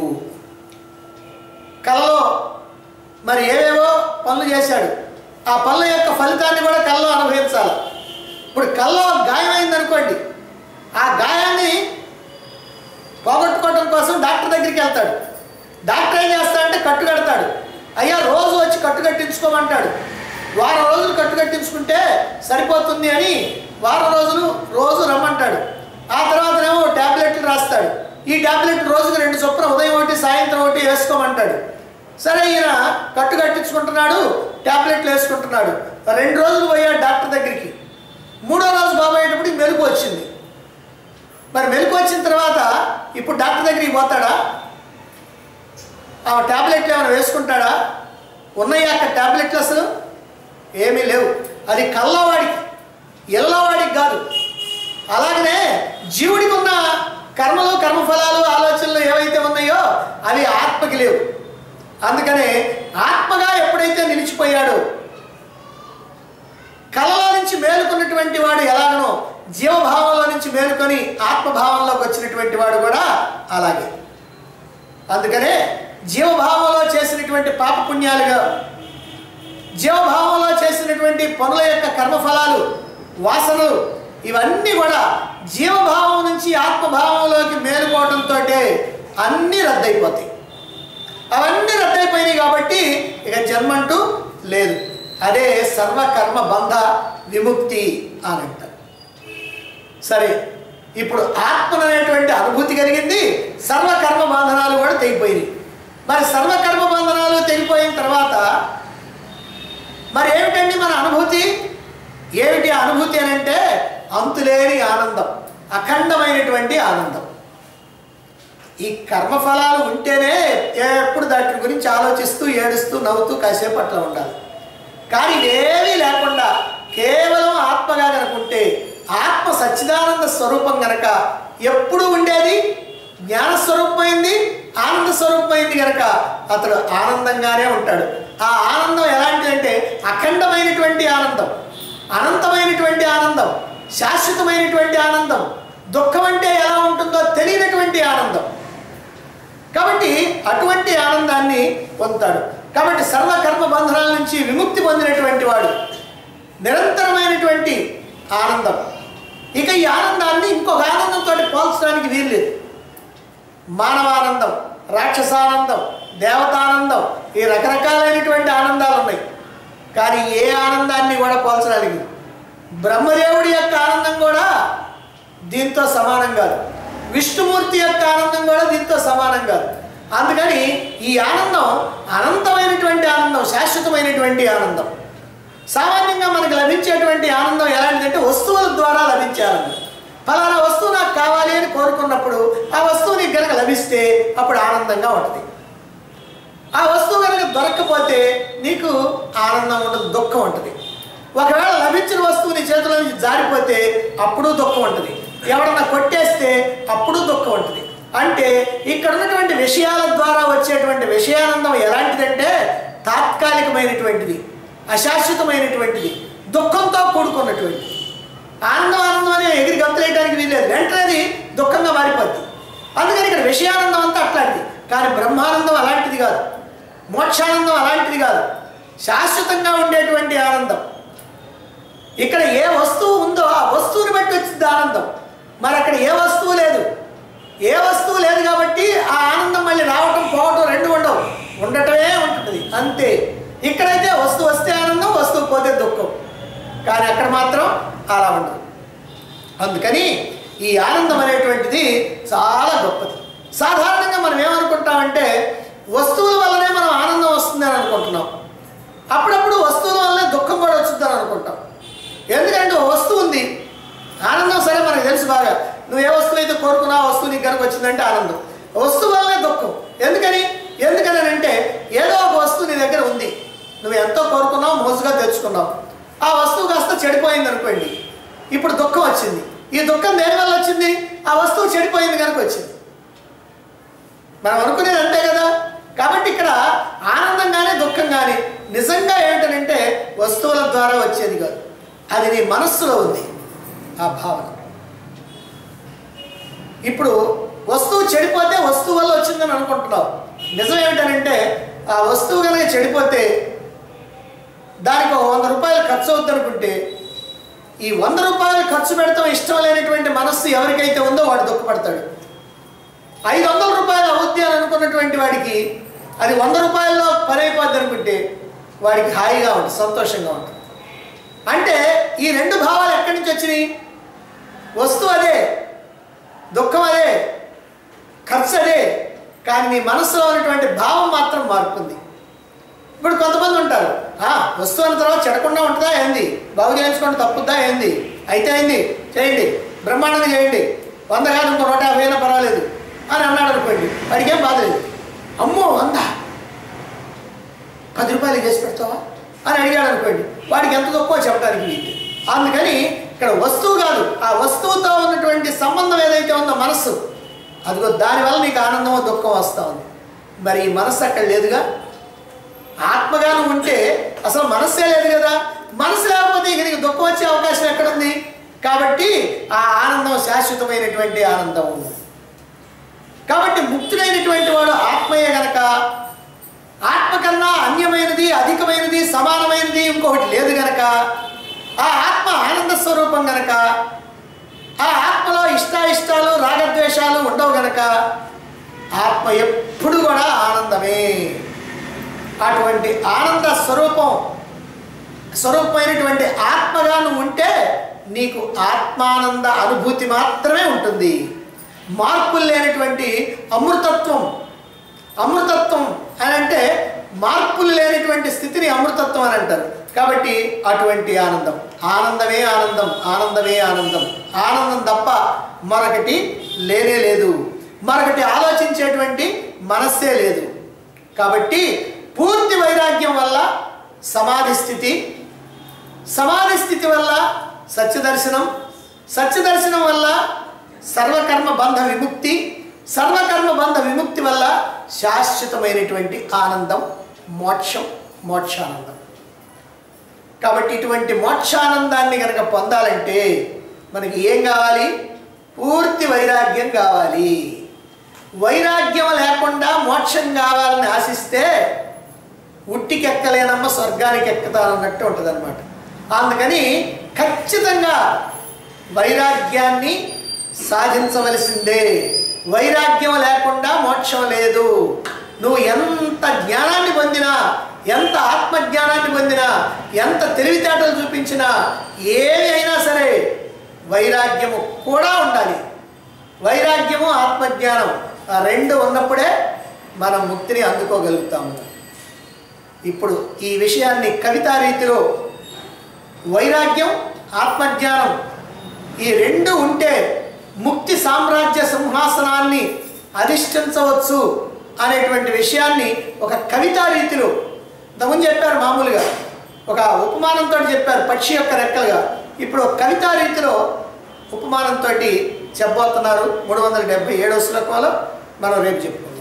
Speaker 1: కలలో మరి ఏవేవో పనులు చేశాడు ఆ పనుల యొక్క ఫలితాన్ని కూడా కళ్ళలో అనుభవించాలి ఇప్పుడు కళ్ళలో గాయమైంది అనుకోండి ఆ గాయాన్ని పోగొట్టుకోవడం కోసం డాక్టర్ దగ్గరికి వెళ్తాడు డాక్టర్ ఏం చేస్తాడంటే కట్టు కడతాడు అయ్యా రోజు వచ్చి కట్టు కట్టించుకోమంటాడు వారం రోజులు కట్టు కట్టించుకుంటే సరిపోతుంది అని వారం రోజులు రోజు రమ్మంటాడు ఆ తర్వాతనేమో ట్యాబ్లెట్లు రాస్తాడు ఈ ట్యాబ్లెట్ రోజుకు రెండు చొప్పున ఉదయం ఒకటి సాయంత్రం ఒకటి వేసుకోమంటాడు సరే ఈయన కట్టు కట్టించుకుంటున్నాడు ట్యాబ్లెట్లు వేసుకుంటున్నాడు రెండు రోజులు పోయాడు డాక్టర్ దగ్గరికి మూడో రోజు బాబోయేటప్పుడు మెలకు వచ్చింది మరి మెలకు వచ్చిన తర్వాత ఇప్పుడు డాక్టర్ దగ్గరికి పోతాడా ఆ ట్యాబ్లెట్లు ఏమైనా వేసుకుంటాడా ఉన్నాయా అక్కడ ట్యాబ్లెట్లు అసలు ఏమీ లేవు అది కళ్ళవాడికి ఎల్లవాడికి కాదు అలాగనే జీవుడికి ఉన్న కర్మలు కర్మఫలాలు ఆలోచనలు ఏవైతే ఉన్నాయో అవి ఆత్మకి లేవు అందుకనే ఆత్మగా ఎప్పుడైతే నిలిచిపోయాడో కళలో నుంచి మేలుకున్నటువంటి వాడు ఎలాగనో జీవభావంలో నుంచి మేలుకొని ఆత్మభావంలోకి వచ్చినటువంటి వాడు కూడా అలాగే అందుకనే జీవభావంలో చేసినటువంటి పాపపుణ్యాలుగా జీవభావంలో చేసినటువంటి పనుల యొక్క కర్మఫలాలు వాసనలు ఇవన్నీ కూడా జీవభావం నుంచి ఆత్మభావంలోకి మేలుకోవడంతో అన్నీ రద్దయిపోతాయి అవన్నీ రద్దయిపోయినాయి కాబట్టి ఇక జన్మంటూ లేదు అదే సర్వకర్మ బంధ విముక్తి అని అంటారు సరే ఇప్పుడు ఆత్మ అనేటువంటి అనుభూతి కలిగింది సర్వకర్మ బంధనాలు కూడా తెగిపోయినాయి మరి సర్వకర్మ బంధనాలు తెగిపోయిన తర్వాత మరి ఏమిటండి మన అనుభూతి ఏమిటి ఆ అనుభూతి అని అంటే అంతులేని ఆనందం అఖండమైనటువంటి ఆనందం ఈ కర్మఫలాలు ఉంటేనే ఎప్పుడు దాటి గురించి ఆలోచిస్తూ ఏడుస్తూ నవ్వుతూ కాసేపు అట్లా ఉండాలి కానీ ఇవేమీ లేకుండా కేవలం ఆత్మగా కనుకుంటే ఆత్మ సచ్చిదానంద స్వరూపం గనక ఎప్పుడు ఉండేది జ్ఞానస్వరూపమైంది ఆనంద స్వరూపమైంది కనుక అతడు ఆనందంగానే ఉంటాడు ఆ ఆనందం ఎలాంటిదంటే అఖండమైనటువంటి ఆనందం అనంతమైనటువంటి ఆనందం శాశ్వతమైనటువంటి ఆనందం దుఃఖం అంటే ఎలా ఉంటుందో తెలియనటువంటి ఆనందం కాబట్టి అటువంటి ఆనందాన్ని పొందుతాడు కాబట్టి సర్వకర్మ బంధనాల నుంచి విముక్తి పొందినటువంటి వాడు నిరంతరమైనటువంటి ఆనందం ఇక ఈ ఆనందాన్ని ఇంకొక ఆనందంతో పోల్చడానికి వీల్లేదు మానవానందం రాక్షసానందం దేవతానందం ఈ రకరకాలైనటువంటి ఆనందాలు ఉన్నాయి కానీ ఏ ఆనందాన్ని కూడా పోల్చడానికి బ్రహ్మదేవుడి యొక్క ఆనందం కూడా దీంతో సమానం కాదు విష్ణుమూర్తి యొక్క ఆనందం కూడా దీంతో సమానం కాదు అందుకని ఈ ఆనందం అనంతమైనటువంటి ఆనందం శాశ్వతమైనటువంటి ఆనందం సామాన్యంగా మనకు లభించేటువంటి ఆనందం ఎలాంటిదంటే వస్తువుల ద్వారా లభించే ఆనందం ఫలానా వస్తువు నాకు కావాలి అని కోరుకున్నప్పుడు ఆ వస్తువు నీకు కనుక లభిస్తే అప్పుడు ఆనందంగా ఉంటుంది ఆ వస్తువు కనుక దొరక్కపోతే నీకు ఆనందం ఉండదు దుఃఖం ఉంటుంది ఒకవేళ లభించిన వస్తువు నీ చేతిలో నుంచి జారిపోతే అప్పుడు దుఃఖం ఉంటుంది ఎవడన్నా కొట్టేస్తే అప్పుడు దుఃఖం ఉంటుంది అంటే ఇక్కడ ఉన్నటువంటి విషయాల ద్వారా వచ్చేటువంటి విషయానందం ఎలాంటిదంటే తాత్కాలికమైనటువంటిది అశాశ్వతమైనటువంటిది దుఃఖంతో కూడుకున్నటువంటిది ఆనందం ఆనందం అని ఎగిరి గంతులేయడానికి వీల్లేదు వెంటనే అది దుఃఖంగా మారిపోద్ది అందుకని ఇక్కడ విషయానందం అంతా అట్లాంటిది కానీ బ్రహ్మానందం అలాంటిది కాదు మోక్షానందం అలాంటిది కాదు శాశ్వతంగా ఉండేటువంటి ఆనందం ఇక్కడ ఏ వస్తువు ఉందో ఆ వస్తువుని బట్టి వచ్చింది ఆనందం మరి అక్కడ ఏ వస్తువు లేదు ఏ వస్తువు లేదు కాబట్టి ఆ ఆనందం మళ్ళీ రావటం పోవటం రెండు ఉండవు ఉండటమే ఉంటుంది అంతే ఇక్కడైతే వస్తువు వస్తే ఆనందం వస్తువు పోతే దుఃఖం కానీ అక్కడ మాత్రం అలా ఉండదు అందుకని ఈ ఆనందం అనేటువంటిది చాలా గొప్పది సాధారణంగా మనం ఏమనుకుంటామంటే వస్తువుల వల్లనే మనం ఆనందం వస్తుందని అనుకుంటున్నాం అప్పుడప్పుడు వస్తువుల వల్లనే దుఃఖం కూడా వచ్చిందని అనుకుంటాం ఎందుకంటే ఓ వస్తువు ఉంది ఆనందం సరే మనకు తెలుసు బాగా నువ్వు ఏ వస్తువు అయితే కోరుకున్నా ఆ వస్తువు నీకు కనుక వచ్చిందంటే ఆనందం వస్తువు వల్లనే దుఃఖం ఎందుకని ఎందుకని అంటే ఏదో ఒక వస్తువు నీ దగ్గర ఉంది నువ్వు ఎంతో కోరుకున్నావు మోసుగా తెచ్చుకున్నావు ఆ వస్తువు కాస్త చెడిపోయింది అనుకోండి ఇప్పుడు దుఃఖం వచ్చింది ఈ దుఃఖం దేని వల్ల వచ్చింది ఆ వస్తువు చెడిపోయింది కనుక వచ్చింది మనం అనుకునేది అంతే కదా కాబట్టి ఇక్కడ ఆనందం కానీ దుఃఖం కానీ నిజంగా ఏంటంటే వస్తువుల ద్వారా వచ్చేది కాదు అది నీ మనస్సులో ఉంది ఆ భావన ఇప్పుడు వస్తువు చెడిపోతే వస్తువు వల్ల వచ్చిందని అనుకుంటున్నావు నిజం ఏమిటనంటే ఆ వస్తువు కనుక చెడిపోతే దానికి ఒక వంద రూపాయలు ఖర్చు అవుద్ది అనుకుంటే ఈ వంద రూపాయలు ఖర్చు పెడతాం ఇష్టం లేనటువంటి మనస్సు ఎవరికైతే ఉందో వాడు దుఃఖపడతాడు ఐదు వందల రూపాయలు అవుద్ది అని అనుకున్నటువంటి వాడికి అది వంద రూపాయల్లో పని అయిపోద్ది అనుకుంటే వాడికి హాయిగా ఉంటుంది సంతోషంగా ఉంటుంది అంటే ఈ రెండు భావాలు ఎక్కడి నుంచి వచ్చినాయి వస్తువు అదే దుఃఖం అదే ఖర్చు అదే కానీ నీ మనసులో ఉన్నటువంటి భావం మాత్రం మారుతుంది ఇప్పుడు కొంతమంది ఉంటారు "ఆ, వస్తువు అన్న తర్వాత చెడకుండా ఉంటుందా ఏంది బాగు చేయించుకోండి తప్పుద్దా ఏంది అయితే అయింది చేయండి బ్రహ్మాండంగా చేయండి వంద కాదు ఇంకో నూట యాభై అయినా పర్వాలేదు అని అన్నాడు అనుకోండి వాడికి ఏం బాధ లేదు అమ్మో వంద పది రూపాయలు చేసి పెడతావా అని అడిగాడు అనుకోండి వాడికి ఎంత తక్కువ చెప్పడానికి వీలు అందుకని ఇక్కడ వస్తువు కాదు ఆ వస్తువుతో ఉన్నటువంటి సంబంధం ఏదైతే ఉందో మనస్సు అదిగో దానివల్ల నీకు ఆనందమో దుఃఖం వస్తూ ఉంది మరి ఈ మనస్సు అక్కడ లేదుగా ఆత్మగాను ఉంటే అసలు మనస్సే లేదు కదా మనసు లేకపోతే ఇక నీకు దుఃఖం వచ్చే అవకాశం ఎక్కడుంది కాబట్టి ఆ ఆనందం శాశ్వతమైనటువంటి ఆనందం కాబట్టి ముక్తుడైనటువంటి వాడు ఆత్మయే గనక ఆత్మ కన్నా అన్యమైనది అధికమైనది సమానమైనది ఇంకొకటి లేదు గనక ఆ ఆత్మ ఆనంద స్వరూపం గనక ఆ ఆత్మలో ఇష్టాయిష్టాలు రాగద్వేషాలు ఉండవు గనక ఆత్మ ఎప్పుడు కూడా ఆనందమే అటువంటి ఆనంద స్వరూపం స్వరూపమైనటువంటి ఆత్మగా నువ్వు ఉంటే నీకు ఆత్మానంద అనుభూతి మాత్రమే ఉంటుంది మార్పులు లేనటువంటి అమృతత్వం అమృతత్వం అని అంటే మార్పులు లేనటువంటి స్థితిని అమృతత్వం అని అంటారు కాబట్టి అటువంటి ఆనందం ఆనందమే ఆనందం ఆనందమే ఆనందం ఆనందం తప్ప మరొకటి లేనే లేదు మరొకటి ఆలోచించేటువంటి మనస్సే లేదు కాబట్టి పూర్తి వైరాగ్యం వల్ల సమాధి స్థితి సమాధి స్థితి వల్ల సత్యదర్శనం సత్యదర్శనం వల్ల సర్వకర్మ బంధ విముక్తి సర్వకర్మ బంధ విముక్తి వల్ల శాశ్వతమైనటువంటి ఆనందం మోక్షం మోక్షానందం కాబట్టి ఇటువంటి మోక్షానందాన్ని కనుక పొందాలంటే మనకి ఏం కావాలి పూర్తి వైరాగ్యం కావాలి వైరాగ్యం లేకుండా మోక్షం కావాలని ఆశిస్తే ఉట్టికెక్కలేనమ్మ స్వర్గానికి ఎక్కుతానన్నట్టు ఉంటుంది అనమాట అందుకని ఖచ్చితంగా వైరాగ్యాన్ని సాధించవలసిందే వైరాగ్యం లేకుండా మోక్షం లేదు నువ్వు ఎంత జ్ఞానాన్ని పొందినా ఎంత ఆత్మజ్ఞానాన్ని పొందినా ఎంత తెలివితేటలు చూపించినా ఏమి అయినా సరే వైరాగ్యము కూడా ఉండాలి వైరాగ్యము ఆత్మజ్ఞానం ఆ రెండు ఉన్నప్పుడే మనం ముక్తిని అందుకోగలుగుతాము ఇప్పుడు ఈ విషయాన్ని కవితా రీతిలో వైరాగ్యం ఆత్మజ్ఞానం ఈ రెండు ఉంటే ముక్తి సామ్రాజ్య సింహాసనాన్ని అధిష్ఠించవచ్చు అనేటువంటి విషయాన్ని ఒక కవితా రీతిలో ఇంతకుముందు చెప్పారు మామూలుగా ఒక ఉపమానంతో చెప్పారు పక్షి యొక్క రెక్కలుగా ఇప్పుడు ఒక కవితా రీతిలో ఉపమానంతో చెప్పబోతున్నారు మూడు వందల డెబ్బై ఏడవ శ్లోకంలో మనం రేపు చెప్పుకుందాం